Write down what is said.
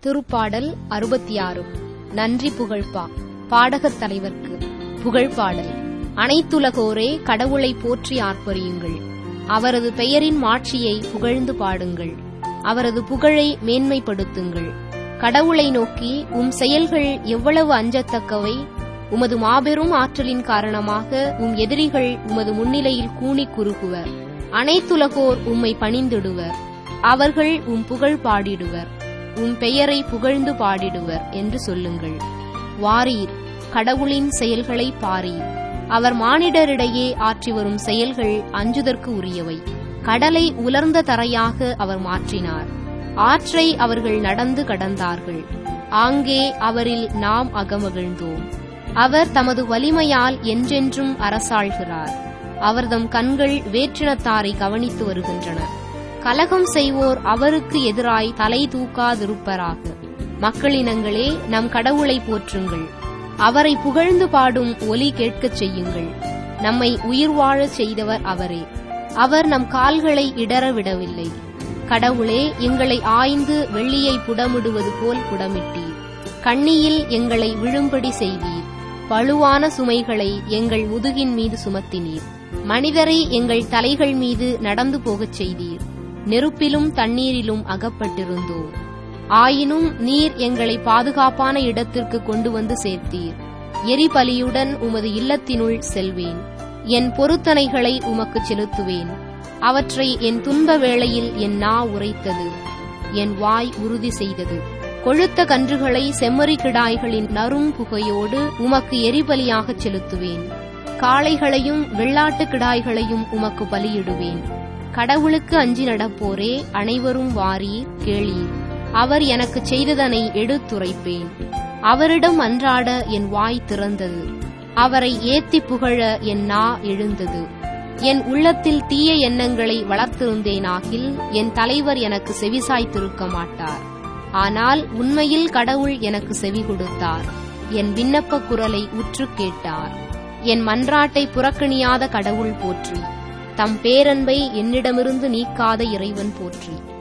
திருப்பாடல் அறுபத்தி ஆறு நன்றி புகழ்பா பாடகத் தலைவர்க்கு புகழ்பாடல் அனைத்துலகோரே கடவுளை போற்றி ஆர்ப்பரியுங்கள் அவரது பெயரின் மாட்சியை புகழ்ந்து பாடுங்கள் அவரது புகழை மேன்மைப்படுத்துங்கள் கடவுளை நோக்கி உம் செயல்கள் எவ்வளவு அஞ்சத்தக்கவை உமது மாபெரும் ஆற்றலின் காரணமாக உம் எதிரிகள் உமது முன்னிலையில் கூனி குறுகுவர் அனைத்துலகோர் உம்மை பணிந்திடுவர் அவர்கள் உம் புகழ் பாடிடுவர் உம் பெயரை புகழ்ந்து பாடிடுவர் என்று சொல்லுங்கள் வாரீர் கடவுளின் செயல்களை பாரீர் அவர் மானிடரிடையே ஆற்றி வரும் செயல்கள் அஞ்சுதற்கு உரியவை கடலை உலர்ந்த தரையாக அவர் மாற்றினார் ஆற்றை அவர்கள் நடந்து கடந்தார்கள் ஆங்கே அவரில் நாம் அகமகிழ்ந்தோம் அவர் தமது வலிமையால் என்றென்றும் அரசாள்கிறார் அவர்தம் கண்கள் வேற்றினத்தாரை கவனித்து வருகின்றன கலகம் செய்வோர் அவருக்கு எதிராய் தலை தூக்காதிருப்பராக மக்களினங்களே நம் கடவுளை போற்றுங்கள் அவரை புகழ்ந்து பாடும் ஒலி கேட்கச் செய்யுங்கள் நம்மை உயிர் வாழச் செய்தவர் அவரே அவர் நம் கால்களை இடற விடவில்லை கடவுளே எங்களை ஆய்ந்து வெள்ளியை புடமிடுவது போல் புடமிட்டீர் கண்ணியில் எங்களை விழும்படி செய்தீர் பழுவான சுமைகளை எங்கள் முதுகின் மீது சுமத்தினீர் மனிதரை எங்கள் தலைகள் மீது நடந்து போகச் செய்தீர் நெருப்பிலும் தண்ணீரிலும் அகப்பட்டிருந்தோம் ஆயினும் நீர் எங்களை பாதுகாப்பான இடத்திற்கு கொண்டு வந்து சேர்த்தீர் எரிபலியுடன் உமது இல்லத்தினுள் செல்வேன் என் பொருத்தனைகளை உமக்கு செலுத்துவேன் அவற்றை என் துன்ப வேளையில் என் நா உரைத்தது என் வாய் உறுதி செய்தது கொழுத்த கன்றுகளை செம்மறி கிடாய்களின் நறும் புகையோடு உமக்கு எரிபலியாகச் செலுத்துவேன் காளைகளையும் வெள்ளாட்டு கிடாய்களையும் உமக்கு பலியிடுவேன் கடவுளுக்கு அஞ்சி நடப்போரே அனைவரும் வாரீர் கேளீர் அவர் எனக்கு செய்ததனை எடுத்துரைப்பேன் அவரிடம் அன்றாட என் வாய் திறந்தது அவரை ஏத்தி புகழ என் நா எழுந்தது என் உள்ளத்தில் தீய எண்ணங்களை வளர்த்திருந்தேனாகில் என் தலைவர் எனக்கு செவிசாய்த்திருக்க மாட்டார் ஆனால் உண்மையில் கடவுள் எனக்கு செவி கொடுத்தார் என் விண்ணப்ப குரலை உற்று கேட்டார் என் மன்றாட்டை புறக்கணியாத கடவுள் போற்றி தம் பேரன்பை என்னிடமிருந்து நீக்காத இறைவன் போற்றி